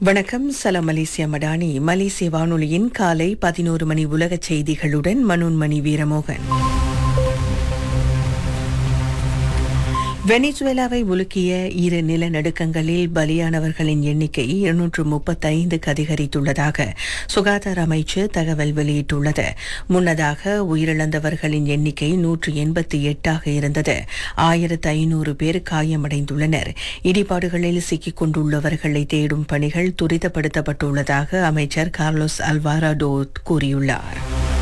வணக்கம் சலாம் மலேசியா மடானி மலேசிய வானொலியின் காலை பதினோரு மணி உலகச் செய்திகளுடன் மனோன்மணி வீரமோகன் வெனிசுவேலாவை உலுக்கிய இரு நிலநடுக்கங்களில் பலியானவர்களின் எண்ணிக்கை இருநூற்று முப்பத்தைந்துக்கு அதிகரித்துள்ளதாக சுகாதார அமைச்சு தகவல் வெளியிட்டுள்ளது முன்னதாக உயிரிழந்தவர்களின் எண்ணிக்கை நூற்று எண்பத்தி எட்டாக இருந்தது ஆயிரத்து ஐநூறு பேர் காயமடைந்துள்ளனர் இடிபாடுகளில் சிக்கிக் கொண்டுள்ளவர்களை தேடும் பணிகள் துரிதப்படுத்தப்பட்டுள்ளதாக அமைச்சர் கார்லோஸ் அல்வாராடோ கூறியுள்ளார்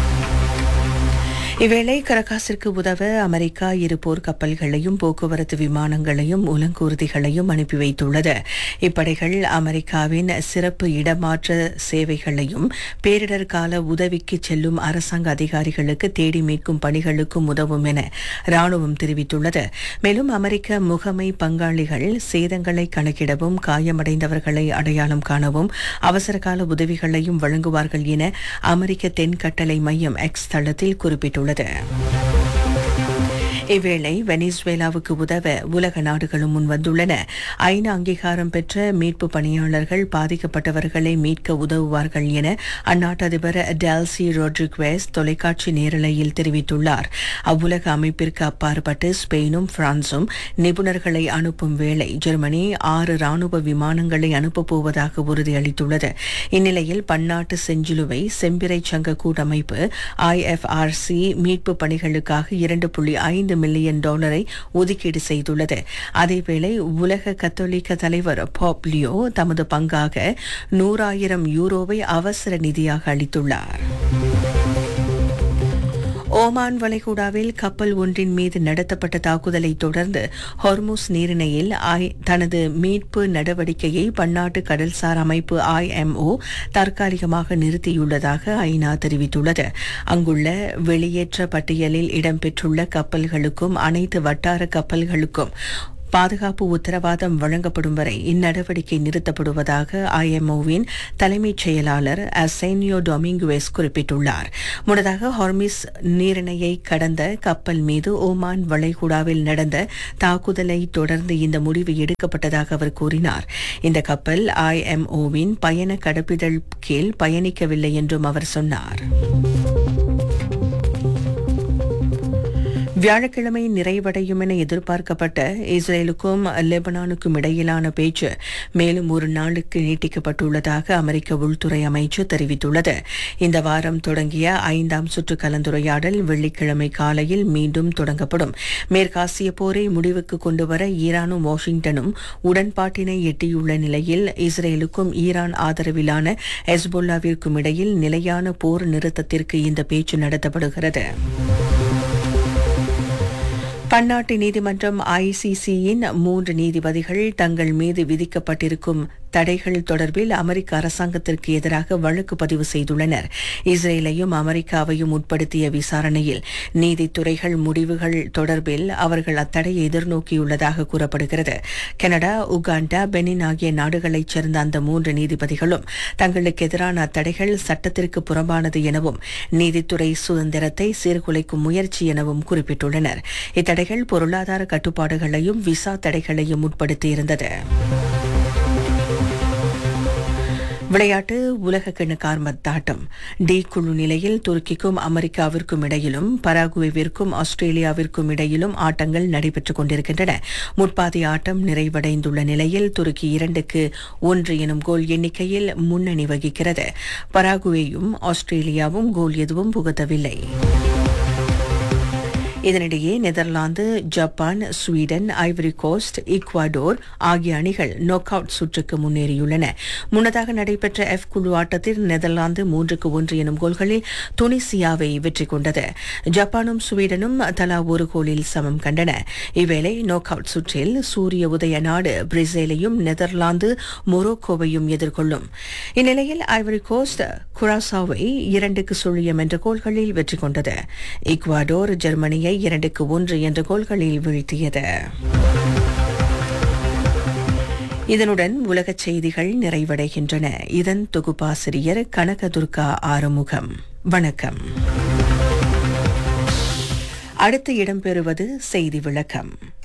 இவ்வேளை கரகாசிற்கு உதவ அமெரிக்கா இரு போர் கப்பல்களையும் போக்குவரத்து விமானங்களையும் உலங்கூர்திகளையும் அனுப்பி வைத்துள்ளது இப்படைகள் அமெரிக்காவின் சிறப்பு இடமாற்ற சேவைகளையும் பேரிடர் கால உதவிக்கு செல்லும் அரசாங்க அதிகாரிகளுக்கு தேடி மீட்கும் பணிகளுக்கும் உதவும் என ராணுவம் தெரிவித்துள்ளது மேலும் அமெரிக்க முகமை பங்காளிகள் சேதங்களை கணக்கிடவும் காயமடைந்தவர்களை அடையாளம் காணவும் அவசரகால உதவிகளையும் வழங்குவார்கள் என அமெரிக்க தென்கட்டளை மையம் எக்ஸ் தளத்தில் குறிப்பிட்டுள்ளது இவ்வேளை வெனிசுவேலாவுக்கு உதவ உலக நாடுகளும் முன்வந்துள்ளன ஐநா அங்கீகாரம் பெற்ற மீட்பு பணியாளர்கள் பாதிக்கப்பட்டவர்களை மீட்க உதவுவார்கள் என அந்நாட்டு அதிபர் டெல்சி ரோட்ரிக்வேஸ் தொலைக்காட்சி நேரலையில் தெரிவித்துள்ளார் அவ்வுலக அமைப்பிற்கு அப்பாற்பட்டு ஸ்பெயினும் பிரான்சும் நிபுணர்களை அனுப்பும் வேளை ஜெர்மனி ஆறு ராணுவ விமானங்களை அனுப்பப் போவதாக உறுதியளித்துள்ளது இந்நிலையில் பன்னாட்டு செஞ்சிலுவை செம்பிறை சங்க கூட்டமைப்பு ஐஎஃப்ஆர்சி மீட்பு பணிகளுக்காக இரண்டு புள்ளி ஐந்து மில்லியன் டாலரை ஒதுக்கீடு செய்துள்ளது அதேவேளை உலக கத்தோலிக்க தலைவர் பாப்லியோ தமது பங்காக நூறாயிரம் யூரோவை அவசர நிதியாக அளித்துள்ளார் ஓமான் வளைகுடாவில் கப்பல் ஒன்றின் மீது நடத்தப்பட்ட தாக்குதலை தொடர்ந்து ஹொர்முஸ் நீரிணையில் ஐ- தனது மீட்பு நடவடிக்கையை பன்னாட்டு கடல்சார் அமைப்பு ஐஎம்ஓ தற்காலிகமாக நிறுத்தியுள்ளதாக ஐநா தெரிவித்துள்ளது அங்குள்ள வெளியேற்ற பட்டியலில் இடம்பெற்றுள்ள கப்பல்களுக்கும் அனைத்து வட்டார கப்பல்களுக்கும் பாதுகாப்பு உத்தரவாதம் வழங்கப்படும் வரை இந்நடவடிக்கை நிறுத்தப்படுவதாக ஐஎம்ஓவின் தலைமைச் செயலாளர் அசேனியோ டொமிங்குவேஸ் குறிப்பிட்டுள்ளார் முன்னதாக ஹார்மிஸ் நீரிணையை கடந்த கப்பல் மீது ஓமான் வளைகுடாவில் நடந்த தாக்குதலை தொடர்ந்து இந்த முடிவு எடுக்கப்பட்டதாக அவர் கூறினார் இந்த கப்பல் ஐஎம்ஓவின் பயண கடப்பிதழ் கீழ் பயணிக்கவில்லை என்றும் அவர் சொன்னார் வியாழக்கிழமை நிறைவடையும் என எதிர்பார்க்கப்பட்ட இஸ்ரேலுக்கும் லெபனானுக்கும் இடையிலான பேச்சு மேலும் ஒரு நாளுக்கு நீட்டிக்கப்பட்டுள்ளதாக அமெரிக்க உள்துறை அமைச்சு தெரிவித்துள்ளது இந்த வாரம் தொடங்கிய ஐந்தாம் சுற்று கலந்துரையாடல் வெள்ளிக்கிழமை காலையில் மீண்டும் தொடங்கப்படும் மேற்காசிய போரை முடிவுக்கு கொண்டுவர ஈரானும் வாஷிங்டனும் உடன்பாட்டினை எட்டியுள்ள நிலையில் இஸ்ரேலுக்கும் ஈரான் ஆதரவிலான ஹெஸ்பொல்லாவிற்கும் இடையில் நிலையான போர் நிறுத்தத்திற்கு இந்த பேச்சு நடத்தப்படுகிறது பன்னாட்டு நீதிமன்றம் ஐசிசியின் மூன்று நீதிபதிகள் தங்கள் மீது விதிக்கப்பட்டிருக்கும் தடைகள் தொடர்பில் அமெரிக்க அரசாங்கத்திற்கு எதிராக வழக்கு பதிவு செய்துள்ளனர் இஸ்ரேலையும் அமெரிக்காவையும் உட்படுத்திய விசாரணையில் நீதித்துறைகள் முடிவுகள் தொடர்பில் அவர்கள் அத்தடையை எதிர்நோக்கியுள்ளதாக கூறப்படுகிறது கனடா உகாண்டா பெனின் ஆகிய நாடுகளைச் சேர்ந்த அந்த மூன்று நீதிபதிகளும் தங்களுக்கு எதிரான அத்தடைகள் சட்டத்திற்கு புறம்பானது எனவும் நீதித்துறை சுதந்திரத்தை சீர்குலைக்கும் முயற்சி எனவும் குறிப்பிட்டுள்ளனர் இத்தடைகள் பொருளாதார கட்டுப்பாடுகளையும் விசா தடைகளையும் உட்படுத்தியிருந்தது விளையாட்டு உலக கிண்ண கார்மத்தாட்டம் டி குழு நிலையில் துருக்கிக்கும் அமெரிக்காவிற்கும் இடையிலும் பராகுவேவிற்கும் ஆஸ்திரேலியாவிற்கும் இடையிலும் ஆட்டங்கள் நடைபெற்றுக் கொண்டிருக்கின்றன முற்பாதி ஆட்டம் நிறைவடைந்துள்ள நிலையில் துருக்கி இரண்டுக்கு ஒன்று எனும் கோல் எண்ணிக்கையில் முன்னணி வகிக்கிறது பராகுவேயும் ஆஸ்திரேலியாவும் கோல் எதுவும் புகுத்தவில்லை இதனிடையே Netherlands Japan Sweden Ivory Coast Ecuador ஆகிய அணிகள் நோக் அவுட் சுற்றுக்கு முன்னேறியுள்ளன முன்னதாக நடைபெற்ற எஃப் குழு ஆட்டத்தில் நெதர்லாந்து மூன்றுக்கு ஒன்று எனும் கோல்களில் துனிசியாவை வெற்றி கொண்டது ஜப்பானும் ஸ்வீடனும் தலா ஒரு கோலில் சமம் கண்டன இவ்வேளை நோக் அவுட் சுற்றில் சூரிய உதய நாடு பிரேசிலையும் நெதர்லாந்து மொரோக்கோவையும் எதிர்கொள்ளும் இந்நிலையில் ஐவரி கோஸ்ட் குராசாவை இரண்டுக்கு சுழியம் என்ற கோல்களில் வெற்றி கொண்டது ஈக்வாடோர் ஜெர்மனியை இரண்டுக்கு ஒன்று என்ற கோல்களில் வீழ்த்தியது இதனுடன் உலகச் செய்திகள் நிறைவடைகின்றன இதன் தொகுப்பாசிரியர் கனகதுர்கா ஆறுமுகம் வணக்கம் அடுத்து இடம்பெறுவது செய்தி விளக்கம்